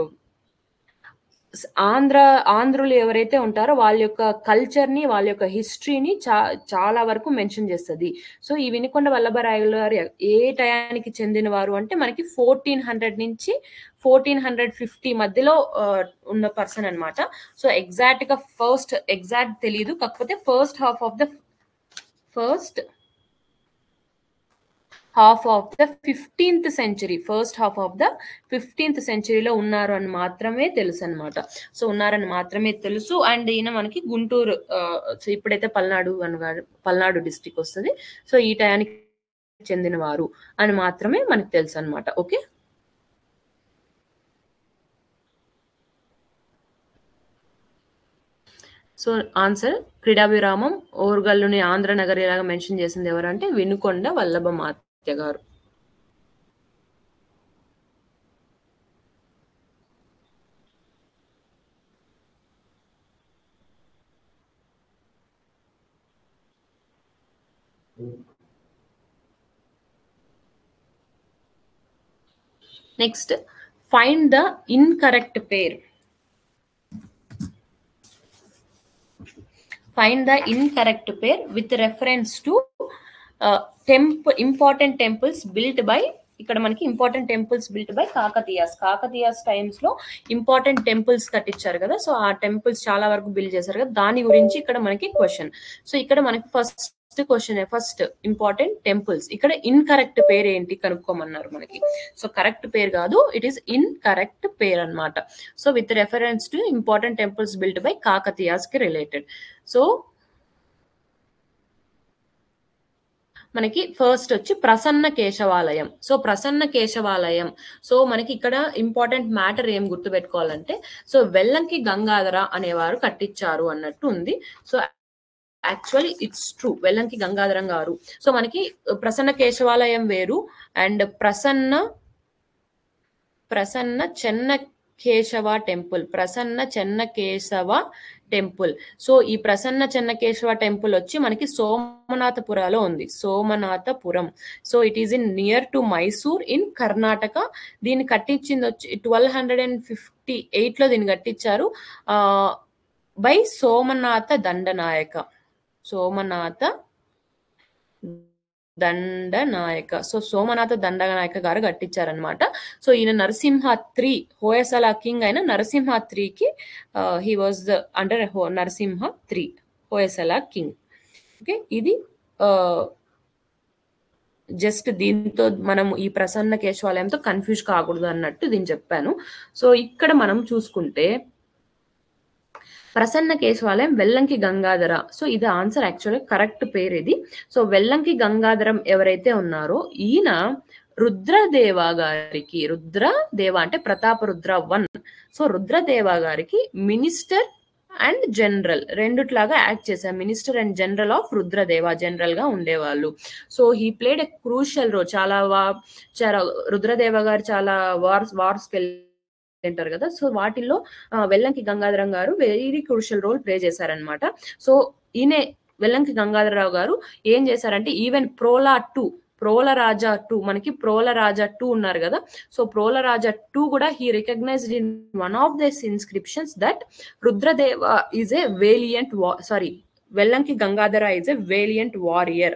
ఆంధ్ర ఆంధ్రులు ఎవరైతే ఉంటారో వాళ్ళ యొక్క కల్చర్ ని వాళ్ళ యొక్క హిస్టరీని చా చాలా వరకు మెన్షన్ చేస్తుంది సో ఈ వినుకొండ వల్లభరాయలు గారు ఏ టయానికి చెందిన వారు అంటే మనకి ఫోర్టీన్ హండ్రెడ్ నుంచి ఫోర్టీన్ హండ్రెడ్ ఫిఫ్టీ మధ్యలో ఆ, ఉన్న పర్సన్ అన్నమాట సో ఎగ్జాక్ట్ గా ఫస్ట్ ఎగ్జాక్ట్ తెలియదు కాకపోతే first half of the first half of the fifteenth century first half of the fifteenth సెంచరీలో ఉన్నారు అని మాత్రమే తెలుసు అనమాట సో ఉన్నారని మాత్రమే తెలుసు అండ్ ఈయన మనకి గుంటూరు ఆ, సో ఇప్పుడైతే పల్నాడు అనగా పల్నాడు డిస్టిక్ వస్తుంది సో ఈ టయానికి చెందినవారు అని మాత్రమే మనకు తెలుసు అనమాట ఓకే సో ఆన్సర్ క్రీడాభిరామం ఓర్గల్లుని ఆంధ్ర నగరి లాగా మెన్షన్ చేసింది ఎవరంటే వినుకొండ వల్లభ మాత్య గారు next find the incorrect pair find the incorrect pair with reference to uh, temp important temples built by ఇక్కడ మనకి important temples built by Kakatiyas Kakatiyas times లో ఇంపార్టెంట్ టెంపుల్స్ కట్టించారు కదా సో ఆ టెంపుల్స్ చాలా వరకు బిల్డ్ చేశారు కదా దాని గురించి ఇక్కడ మనకి క్వశ్చన్ సో ఇక్కడ మనకి first question first important temples ఇక్కడ ఇన్కరెక్ట్ పేరు ఏంటి కనుక్కోమన్నారు మనకి సో కరెక్ట్ పేరు కాదు it is incorrect pair అన్నమాట so with reference to important temples built by Kakatiyas కి రిలేటెడ్ సో మనకి ఫస్ట్ వచ్చి ప్రసన్న కేశవాలయం సో ప్రసన్న కేశవాలయం సో మనకి ఇక్కడ ఇంపార్టెంట్ మ్యాటర్ ఏం గుర్తుపెట్టుకోవాలంటే సో వెల్లంకి గంగాధర అనేవారు కట్టించారు అన్నట్టు ఉంది so actually it's true Vellanki Gangadharam గారు సో మనకి ప్రసన్న కేశవాలయం వేరు and Prasanna Prasanna Chenna Keshava temple Prasanna Chenna Keshava temple so ఈ ప్రసన్న చెన్న కేశవ టెంపుల్ వచ్చి మనకి సోమనాథపురాలో ఉంది Somanathapuram so it is in near to Mysore in Karnataka దీన్ని కట్టించింది వచ్చి twelve hundred and fifty eight లో దీన్ని కట్టించారు బై సోమనాథ దండనాయక సోమనాథ దండనాయక సో సోమనాథ దండనాయక గారు కట్టించారనమాట సో ఈయన నరసింహ త్రీ హోయసల కింగ్ అయిన నరసింహ త్రీకి he was under Narasimha three Hoysala king okay ఇది జస్ట్ దీంతో మనం ఈ ప్రసన్న కేశవాలయంతో కన్ఫ్యూజ్ కాకూడదు అన్నట్టు దీన్ని చెప్పాను సో ఇక్కడ మనం చూసుకుంటే ప్రసన్న కేశవాలయం వెల్లంకి గంగాధర సో ఇది ఆన్సర్ యాక్చువల్గా కరెక్ట్ పేరు ఇది సో వెల్లంకి గంగాధరం ఎవరైతే ఉన్నారో ఈయన రుద్రదేవ గారికి రుద్రదేవ అంటే ప్రతాప రుద్ర వన్ సో రుద్రదేవ గారికి మినిస్టర్ అండ్ జనరల్ రెండుట్లాగా యాక్ట్ చేశారు minister and general of Rudradeva general గా ఉండేవాళ్ళు so he played a crucial role చాలా చాలా రుద్రదేవ గారు చాలా వార్స్ వార్స్ అంటారు కదా సో వాటిల్లో వెల్లంకి గంగాధరం గారు వెరీ క్రూషియల్ రోల్ ప్లే చేశారనమాట సో ఈయనే వెల్లంకి గంగాధరరావు గారు ఏం చేశారంటే even Prola two Prola Raja two మనకి ప్రోల రాజా టూ ఉన్నారు కదా సో ప్రోల రాజా టూ కూడా he recognized in one of this inscriptions that Rudradeva is a valiant sorry Vellanki Gangadhara is a valiant warrior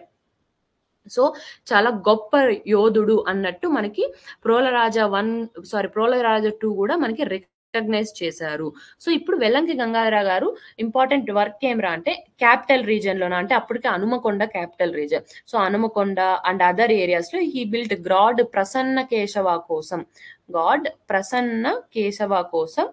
so చాలా గొప్ప యోధుడు అన్నట్టు మనకి Prolaraja one sorry Prolaraja two కూడా మనకి రికగ్నైజ్ చేశారు సో ఇప్పుడు వెల్లంకి గంగాధర గారు ఇంపార్టెంట్ వర్క్ ఏమరా అంటే క్యాపిటల్ రీజన్ లోన అంటే అప్పటికే Hanumakonda capital reason so Hanumakonda and other areas లో he built god Prasanna Keshava కోసం గాడ్ ప్రసన్న కేశవ కోసం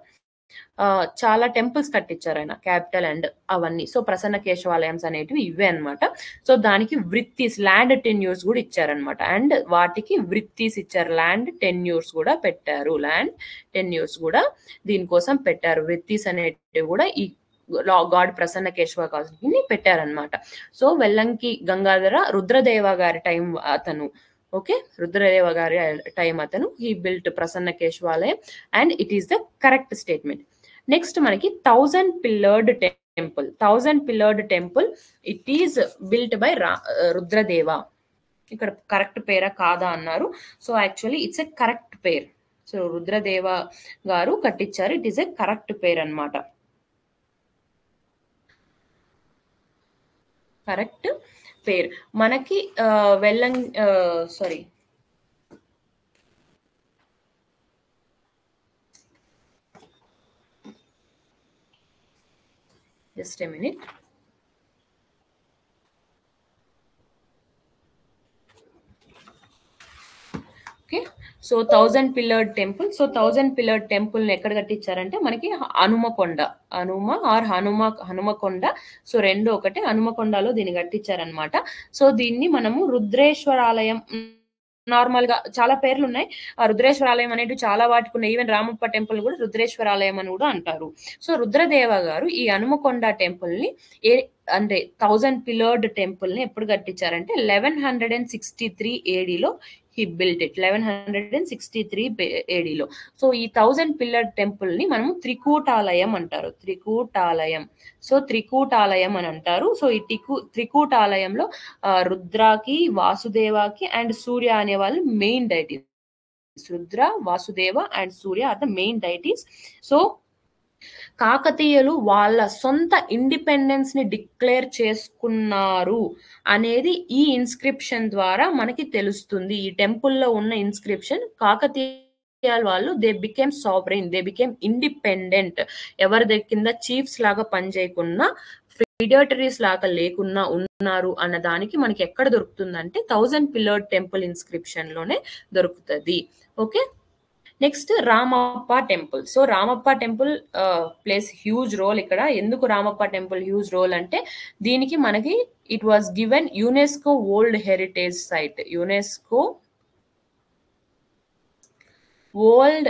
చాలా టెంపుల్స్ కట్టించారు ఆయన క్యాపిటల్ అండ్ అవన్నీ సో ప్రసన్న కేశవాలయంస్ అనేటివి ఇవే అనమాట సో దానికి వృత్తిస్ ల్యాండ్ టెన్యూర్స్ కూడా ఇచ్చారనమాట అండ్ వాటికి వృత్తిస్ ఇచ్చారు ల్యాండ్ టెన్యూర్స్ కూడా పెట్టారు ల్యాండ్ టెన్యూర్స్ కూడా దీనికోసం పెట్టారు వృత్తిస్ అనేటివి కూడా ఈ గాడ్ ప్రసన్న కేశవ కాసుని పెట్టారనమాట సో వెల్లంకి గంగాధర రుద్రదేవ గారి టైం అతను ఓకే రుద్రదేవ గారి టైం అతను he built Prasanna Keshavalayam and it is the correct statement next మనకి thousand pillared temple thousand pillared temple it is built by Rudradeva ఇక్కడ కరెక్ట్ పేరా కాదా అన్నారు so actually it's a correct pair so Rudradeva గారు కట్టించారు it is a correct pair అనమాట correct pair మనకి వెల్లం sorry just a minute okay so thousand pillared temple so thousand pillared temple ఎక్కడ కట్టించారంటే మనకి హనుమకొండ హనుమ ఆర్ హనుమ హనుమకొండ సో రెండు ఒకటే హనుమకొండలో దీన్ని కట్టించారనమాట సో దీన్ని మనము రుద్రేశ్వరాలయం నార్మల్ గా చాలా పేర్లు ఉన్నాయి ఆ రుద్రేశ్వరాలయం అనేది చాలా వాటికి ఉన్నాయి ఈవెన్ రామప్ప టెంపుల్ కూడా రుద్రేశ్వరాలయం అని కూడా అంటారు సో రుద్రదేవ గారు ఈ హనుమకొండ టెంపుల్ ని ఏ అంటే థౌజండ్ పిలర్డ్ టెంపుల్ ని ఎప్పుడు కట్టించారంటే eleven hundred and sixty three ఏడీలో he built it eleven hundred and sixty three ఏడీలో సో ఈ థౌజండ్ పిల్లర్ టెంపుల్ ని మనము త్రికూటాలయం అంటారు త్రికూటాలయం సో త్రికూటాలయం అని అంటారు సో ఈ టికు త్రికూటాలయంలో రుద్రాకి వాసుదేవాకి అండ్ సూర్య అనే వాళ్ళు main deities Rudra Vasudeva and Surya are the main deities so కాకతీయులు వాళ్ళ సొంత ఇండిపెండెన్స్ ని డిక్లేర్ చేసుకున్నారు అనేది ఈ ఇన్స్క్రిప్షన్ ద్వారా మనకి తెలుస్తుంది ఈ టెంపుల్లో ఉన్న ఇన్స్క్రిప్షన్ కాకతీయ వాళ్ళు they became sovereign they became independent ఎవరి కింద చీఫ్స్ లాగా పనిచేయకున్నా ఫిడటరీస్ లాగా లేకున్నా ఉన్నారు అన్న దానికి మనకి ఎక్కడ దొరుకుతుందంటే థౌజండ్ పిల్లర్ టెంపుల్ ఇన్స్క్రిప్షన్ లోనే దొరుకుతుంది okay next Ramappa temple so Ramappa temple places huge role ఇక్కడ ఎందుకు రామప్ప టెంపుల్ హ్యూజ్ రోల్ అంటే దీనికి మనకి it was given UNESCO world heritage site UNESCO world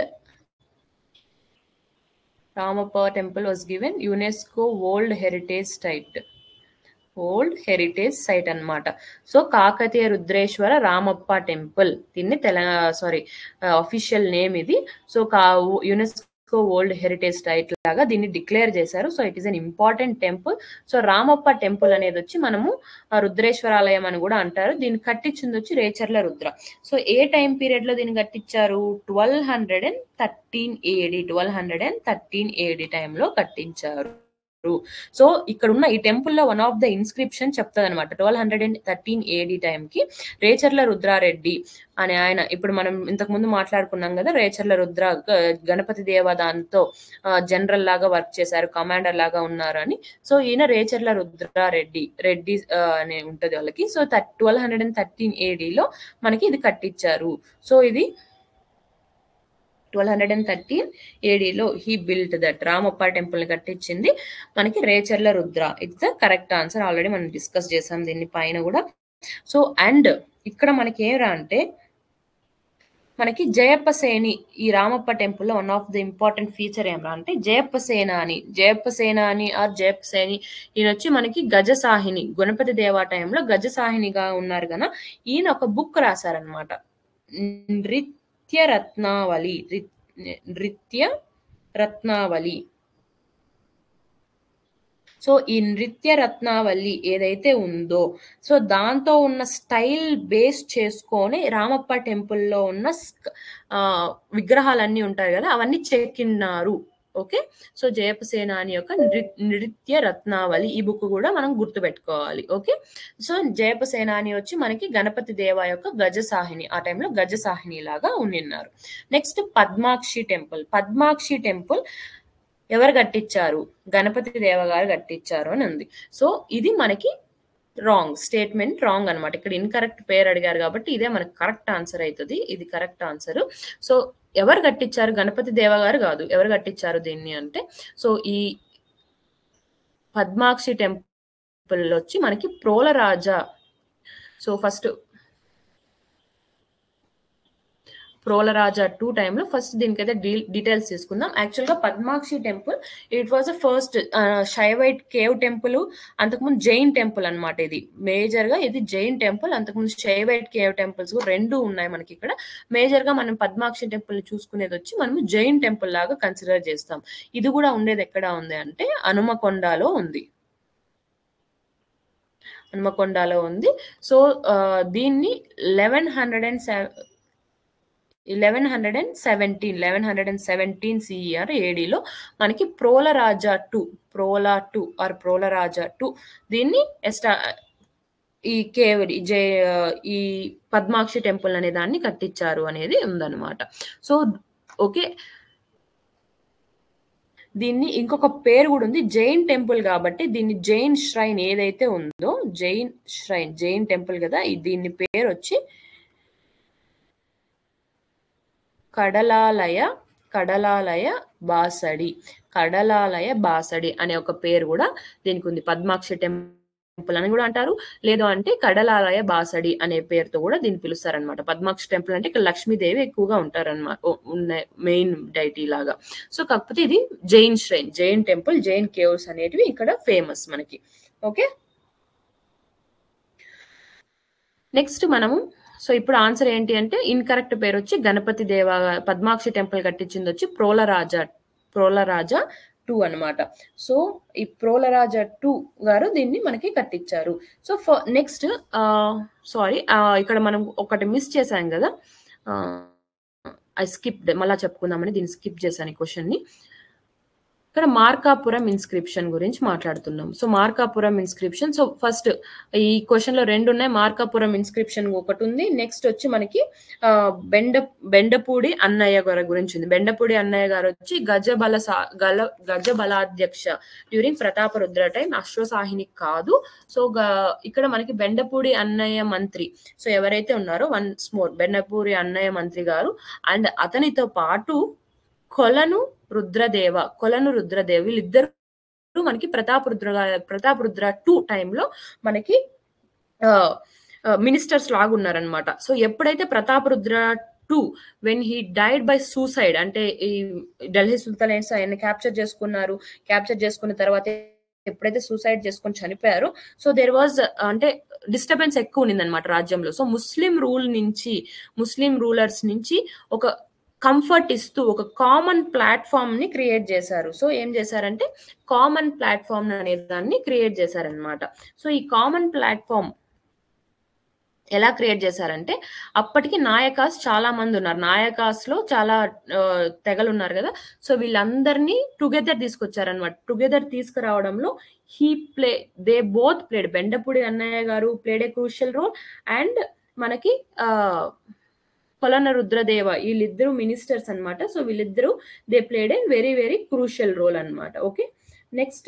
Ramappa temple was given UNESCO world heritage site old heritage site అన్నమాట so Kakatiya Rudreshwara Ramappa temple దీన్ని Telangana sorry official name ఇది so కా UNESCO world heritage site లాగా దీన్ని declare చేశారు so it is an important temple so Ramappa temple అనేది వచ్చి మనము ఆ, రుద్రేశ్వరాలయం అని కూడా అంటారు దీన్ని కట్టించింది వచ్చి రేచర్ల రుద్ర సో ఏ టైం పీరియడ్ లో దీన్ని కట్టించారు twelve hundred and thirteen AD twelve hundred and thirteen AD టైంలో కట్టించారు సో ఇక్కడ ఉన్న ఈ టెంపుల్ లో వన్ ఆఫ్ ద ఇన్స్క్రిప్షన్ చెప్తుంది అనమాట twelve hundred and thirteen AD time కి రేచర్ల రుద్రారెడ్డి అనే ఆయన ఇప్పుడు మనం ఇంతకు ముందు మాట్లాడుకున్నాం కదా రేచర్ల రుద్ర గ- గణపతి దేవ దాంతో జనరల్ లాగా వర్క్ చేశారు కమాండర్ లాగా ఉన్నారు అని సో ఈయన రేచర్ల రుద్రారెడ్డి రెడ్డి ఆ, అనే ఉంటది వాళ్ళకి so twelve hundred and thirteen ఏడీలో మనకి ఇది కట్టించారు సో ఇది ట్వెల్వ్ హండ్రెడ్ అండ్ థర్టీన్ ఏడీలో he built that Ramappa temple ని కట్టించింది మనకి Recharla Rudra it's the correct answer already మనం డిస్కస్ చేసాం దీన్ని పైన కూడా సో అండ్ ఇక్కడ మనకి ఏమిరా అంటే మనకి జయప్ప సేని ఈ రామప్ప టెంపుల్ లో one of the important feature ఏమరా అంటే జయప్ప సేన అని జయప్ప సేన అని ఆర్ జయప్ప సేని ఈయన వచ్చి మనకి గజసాహిని గణపతి దేవా టైంలో గజసాహినిగా ఉన్నారు కదా ఈయన ఒక బుక్ రాశారనమాట నృత్య రత్నావళి రి- నృత్య రత్నావళి సో ఈ నృత్య రత్నావళి ఏదైతే ఉందో సో దాంతో ఉన్న స్టైల్ బేస్ చేసుకొని రామప్ప టెంపుల్లో ఉన్న స్క- ఆ, విగ్రహాలన్నీ ఉంటాయి కదా అవన్నీ చెక్కిన్నారు ఓకే సో జయపసేన అని యొక్క నృ- నృత్య రత్నావళి ఈ బుక్ కూడా మనం గుర్తుపెట్టుకోవాలి ఓకే సో జయపసేన అని వచ్చి మనకి గణపతి దేవ యొక్క గజసాహిని ఆ టైంలో గజసాహిని లాగా ఉండిన్నారు next Padmakshi temple Padmakshi temple ఎవరు కట్టించారు గణపతి దేవ గారు కట్టించారు అని ఉంది సో ఇది మనకి రాంగ్ స్టేట్మెంట్ రాంగ్ అన్నమాట ఇక్కడ ఇన్కరెక్ట్ పేరు అడిగారు కాబట్టి ఇదే మనకి కరెక్ట్ ఆన్సర్ అవుతుంది ఇది కరెక్ట్ ఆన్సర్ సో ఎవరు కట్టించారు గణపతి దేవ గారు కాదు ఎవరు కట్టించారు దీన్ని అంటే సో ఈ పద్మాక్షి టెంపుల్ వచ్చి మనకి Prolaraja so first Prolaraja two టైంలో ఫస్ట్ దీనికైతే డీ డీటెయిల్స్ తీసుకుందాం యాక్చువల్గా Padmakshi temple it was a first Shaivite cave temple అంతకుముందు జైన్ టెంపుల్ అన్నమాట ఇది మేజర్ గా ఇది జైన్ టెంపుల్ అంతకుముందు షైవైట్ కేవ్ టెంపుల్స్ రెండు ఉన్నాయి మనకి ఇక్కడ మేజర్ గా మనం పద్మాక్షి టెంపుల్ చూసుకునేది వచ్చి మనము జైన్ టెంపుల్ లాగా కన్సిడర్ చేస్తాం ఇది కూడా ఉండేది ఎక్కడ ఉంది అంటే హనుమకొండలో ఉంది హనుమకొండలో ఉంది సో ఆ, దీన్ని eleven hundred and eleven hundred and seventeen eleven hundred and seventeen CE or ఏడీలో మనకి Prolaraja two Prola two or Prolaraja two దీన్ని ఎస్టా ఈ కేవ్ ఈ జే ఈ పద్మాక్షి టెంపుల్ అనే దాన్ని కట్టించారు అనేది ఉందన్నమాట సో ఓకే దీన్ని ఇంకొక పేరు కూడా ఉంది జైన్ టెంపుల్ కాబట్టి దీన్ని జైన్ ష్రైన్ ఏదైతే ఉందో జైన్ ష్రైన్ జైన్ టెంపుల్ కదా ఈ దీని పేరు వచ్చి కడలాలయ కడలాలయ బాసడి కడలాలయ బాసడి అనే ఒక పేరు కూడా దీనికి ఉంది పద్మాక్షి టెంపుల్ అని కూడా అంటారు లేదు అంటే కడలాలయ బాసడి అనే పేరుతో కూడా దీన్ని పిలుస్తారనమాట పద్మాక్షి టెంపుల్ అంటే ఇక్కడ లక్ష్మీదేవి ఎక్కువగా ఉంటారన్నమాట ఉన్న మెయిన్ డైటీ లాగా సో కాకపోతే ఇది Jain shrine Jain temple Jain caves అనేటివి ఇక్కడ ఫేమస్ మనకి ఓకే నెక్స్ట్ మనము సో ఇప్పుడు ఆన్సర్ ఏంటి అంటే ఇన్కరెక్ట్ పేరు వచ్చి గణపతి దేవ పద్మాక్షి టెంపుల్ కట్టించింది వచ్చి ప్రోలరాజా ప్రోలరాజా టూ అన్నమాట సో ఈ ప్రోలరాజా టూ గారు దీన్ని మనకి కట్టించారు సో నెక్స్ట్ సారీ ఇక్కడ మనం ఒకటి మిస్ చేశాం కదా ఐ స్కిప్ మళ్ళా చెప్పుకుందామని దీన్ని స్కిప్ చేశాను ఈ క్వశ్చన్ ని ఇక్కడ మార్కాపురం ఇన్స్క్రిప్షన్ గురించి మాట్లాడుతున్నాం so Markapuram inscription so first ఈ క్వశ్చన్ లో రెండు ఉన్నాయి మార్కాపురం ఇన్స్క్రిప్షన్ ఒకటి ఉంది నెక్స్ట్ వచ్చి మనకి ఆ, బెండ బెండపూడి అన్నయ్య గారి గురించి ఉంది బెండపూడి అన్నయ్య గారు వచ్చి గజబల సా- గల గజబలాధ్యక్ష డ్యూరింగ్ ప్రతాపరుద్ర టైం అశ్వసాహిని కాదు సో గ- ఇక్కడ మనకి బెండపూడి అన్నయ్య మంత్రి సో ఎవరైతే ఉన్నారో వన్స్ మోర్ బెండపూడి అన్నయ్య మంత్రి గారు అండ్ అతనితో పాటు కొలను రుద్రదేవ కొలను రుద్రదేవ వీళ్ళిద్దరు మనకి ప్రతాప్ రుద్ర ప్రతాప్ రుద్ర టూ టైంలో మనకి మినిస్టర్స్ లాగా ఉన్నారనమాట సో ఎప్పుడైతే Pratap Rudra two when he died by suicide అంటే ఈ ఢిల్లీ సుల్తానేట్స్ ఆయన క్యాప్చర్ చేసుకున్నారు క్యాప్చర్ చేసుకున్న తర్వాత ఎప్పుడైతే సూసైడ్ చేసుకొని చనిపోయారో సో దేర్ వాజ్ అంటే డిస్టర్బెన్స్ ఎక్కువ ఉన్నింది అనమాట రాజ్యంలో సో ముస్లిం రూల్ నుంచి ముస్లిం రూలర్స్ నుంచి ఒక కంఫర్ట్ ఇస్తూ ఒక కామన్ ప్లాట్ఫామ్ ని క్రియేట్ చేశారు సో ఏం చేశారంటే కామన్ ప్లాట్ఫామ్ అనే దాన్ని క్రియేట్ చేశారనమాట సో ఈ కామన్ ప్లాట్ఫామ్ ఎలా క్రియేట్ చేశారంటే అప్పటికి నాయకాస్ చాలా మంది ఉన్నారు నాయకాస్ లో చాలా ఆ, తెగలు ఉన్నారు కదా సో వీళ్ళందరినీ టుగెదర్ తీసుకొచ్చారనమాట టుగెదర్ తీసుకురావడంలో he play they both played Bendapudi Annayya garu played a crucial role and మనకి ఆ కొలన రుద్రదేవ వీళ్ళిద్దరు మినిస్టర్స్ అన్నమాట సో వీళ్ళిద్దరూ they played a very very crucial role అన్నమాట ఓకే నెక్స్ట్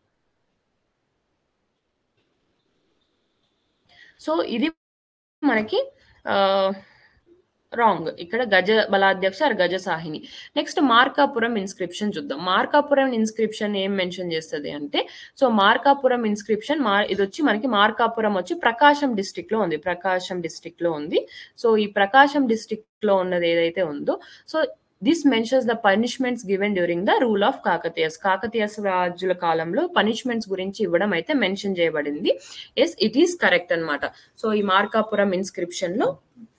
సో ఇది మనకి రాంగ్ ఇక్కడ గజ బలాధ్యక్ష ఆర్ గజ సాహిని నెక్స్ట్ మార్కాపురం ఇన్స్క్రిప్షన్ చూద్దాం మార్కాపురం ఇన్స్క్రిప్షన్ ఏం మెన్షన్ చేస్తుంది అంటే సో మార్కాపురం ఇన్స్క్రిప్షన్ మా ఇది వచ్చి మనకి మార్కాపురం వచ్చి ప్రకాశం డిస్ట్రిక్ట్ లో ఉంది ప్రకాశం డిస్ట్రిక్ట్ లో ఉంది సో ఈ ప్రకాశం డిస్ట్రిక్ట్ లో ఉన్నది ఏదైతే ఉందో so this mentions the punishments given during the rule of Kakatiyas Kakatiyas రాజుల కాలంలో పనిష్మెంట్స్ గురించి ఇవ్వడం అయితే మెన్షన్ చేయబడింది ఎస్ ఇట్ ఈస్ కరెక్ట్ అన్నమాట సో ఈ మార్కాపురం ఇన్స్క్రిప్షన్ లో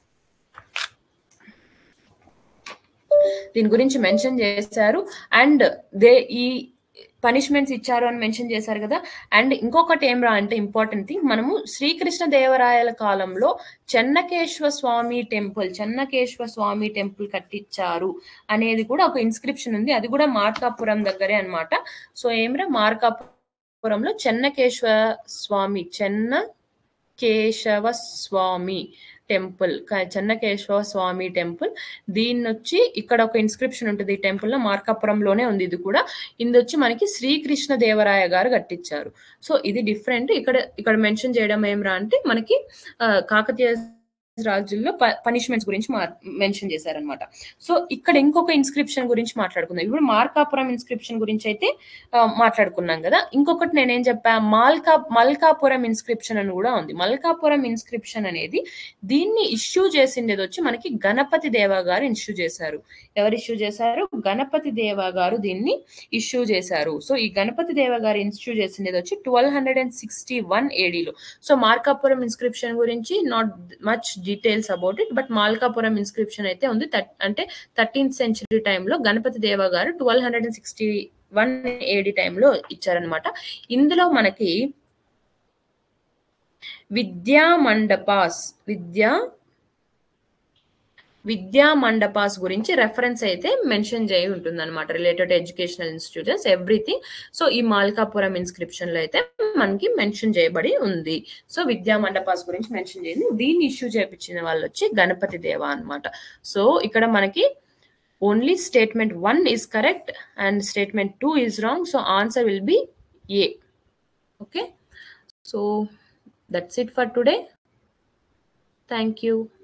దీని గురించి మెన్షన్ చేశారు అండ్ దే ఈ పనిష్మెంట్స్ ఇచ్చారు అని మెన్షన్ చేశారు కదా అండ్ ఇంకొకటి ఏం రా అంటే ఇంపార్టెంట్ థింగ్ మనము శ్రీకృష్ణ దేవరాయల కాలంలో చెన్నకేశ్వర స్వామి టెంపుల్ చెన్నకేశ్వర స్వామి టెంపుల్ కట్టించారు అనేది కూడా ఒక ఇన్స్క్రిప్షన్ ఉంది అది కూడా మార్కాపురం దగ్గరే అన్నమాట సో ఏమ్రా మార్కాపురంలో చెన్నకేశ్వర స్వామి చెన్న కేశవ స్వామి టెంపుల్ క- చెన్నకేశవ స్వామి టెంపుల్ దీన్ని వచ్చి ఇక్కడ ఒక ఇన్స్క్రిప్షన్ ఉంటుంది ఈ టెంపుల్ లో మార్కాపురంలోనే ఉంది ఇది కూడా ఇది వచ్చి మనకి శ్రీకృష్ణ దేవరాయ గారు కట్టించారు సో ఇది డిఫరెంట్ ఇక్కడ ఇక్కడ మెన్షన్ చేయడం ఏమిరా అంటే మనకి ఆ, కాకతీయ రాజుల్లో పనిష్మెంట్స్ గురించి మెన్షన్ చేశారనమాట సో ఇక్కడ ఇంకొక ఇన్స్క్రిప్షన్ గురించి మాట్లాడుకుందాం ఇప్పుడు మార్కాపురం ఇన్స్క్రిప్షన్ గురించి అయితే ఆ, మాట్లాడుకున్నాం కదా ఇంకొకటి నేనేం చెప్పా మాల్కా మల్కాపురం ఇన్స్క్రిప్షన్ అని కూడా ఉంది మల్కాపురం ఇన్స్క్రిప్షన్ అనేది దీన్ని ఇష్యూ చేసిండేది వచ్చి మనకి గణపతి దేవ గారు ఇష్యూ చేశారు ఎవరు ఇష్యూ చేశారు గణపతి దేవ గారు దీన్ని ఇష్యూ చేశారు సో ఈ గణపతి దేవ గారు ఇష్యూ చేసిండేది వచ్చి twelve hundred and sixty one ఏడీలో సో మార్కాపురం ఇన్స్క్రిప్షన్ గురించి not much details about it but Malkapuram inscription అయితే ఉంది థర్- అంటే థర్టీన్త్ సెంచరీ టైంలో Ganapati Deva garu twelve hundred and sixty one AD టైంలో ఇచ్చారనమాట ఇందులో మనకి విద్యా మండపాస్ విద్యా విద్యా మండపాస్ గురించి రెఫరెన్స్ అయితే మెన్షన్ చేయి ఉంటుంది అనమాట related educational institutions everything so ఈ మాల్కాపురం ఇన్స్క్రిప్షన్ లో అయితే మనకి మెన్షన్ చేయబడి ఉంది సో విద్యా మండపాస్ గురించి మెన్షన్ చేయండి దీన్ని ఇష్యూ చేయించిన వాళ్ళు వచ్చి గణపతి దేవ అన్నమాట సో ఇక్కడ మనకి only statement one is correct and statement two is wrong so answer will be A okay so that's it for today thank you